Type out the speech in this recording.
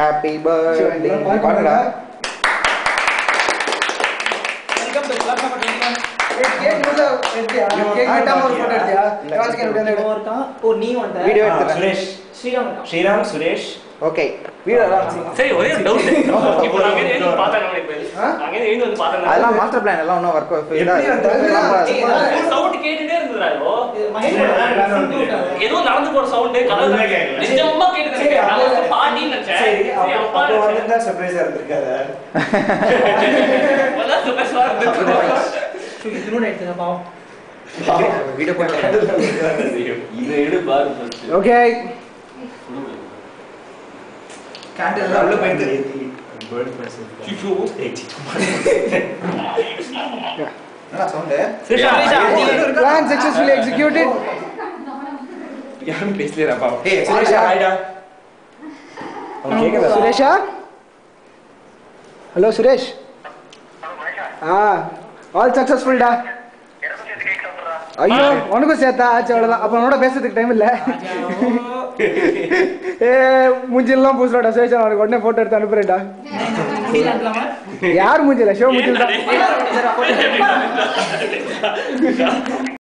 Happy birthday பாருடா welcome to club number 21 cake முதல்ல எடுத்தியா கேக் வெட்டாம ஒரு போட்டோ எடுத்தியா இல்ல. ராஜ்கிரண் இப்படி வந்து எடு. இவன் இருக்கான் ஓ நீ வந்த வீடியோ ஆ, எடுத்துறேன் சுரேஷ் ஸ்ரீராம் இருக்கான் ஸ்ரீராம் சுரேஷ் ஓகே வீடியோ சரி ஒரே டவுட் இப்போ நாங்க எழுதி பார்த்தேன் நம்ம இப்போ ஆ? நாங்க எழுதி வந்து பார்த்தேன் அதெல்லாம் மாஸ்டர் பிளான் எல்லாம் ஒன்றும் ஒர்க் எப்படி வந்தது? சவுண்ட் கேட்டுட்டே இருந்ததுடா இது மகேஷ் இருக்கான். ஏதோ நடந்து போற சவுண்ட் கலர் ஒண்ணுமே கேட்கல. நிஜமா கேட்டு சரி, நான் அப்போ- வந்து பாட்டின்னு நினைச்சேன் சரி சரி, அப்போ அப்பா அப்போ நினைச்சேன். வந்திருந்தா சர்ப்ரைஸா இருந்திருக்காதா இப்பதான் surprise ஆ இருந்துச்சு. சு, இதுனோட எடுத்துங்க பாவம் வீடியோ போட்டு இதை எடு பாரு first. ஓகே கேண்டில் எல்லாம் உள்ள போயிட்டு ஐயோ. என்ன சவுண்ட் ஸ்ரீஷா, ஸ்ரீஷா, நீ- பிளான் சக்சஸ்ஃபுல்லி எக்ஸிக்யூட்டட் யாரும் பேசலையாப்பா ஏய் சுரேஷா சுரேஷா ஹாய்டா அவன் கேக்குதா சுரேஷா ஹலோ சுரேஷ் ஆ ஆல் சக்சஸ்ஃபுல்டா ஐயோ உனக்கும் சேர்த்தா ஆச்சு அவ்வளோதான் அப்போ உன்னோட பேசுறதுக்கு டைம் இல்லை ஏ மூஞ்சிலாம் பூசுறாடா சுரேஷ் அவனுக்கு உடனே ஃபோட்டோ எடுத்து அனுப்புறேன்டா முடியல இருக்கலாமா? யார் மூஞ்சில ஷோ மூஞ்சில் தான் ஏன்டா டேய்?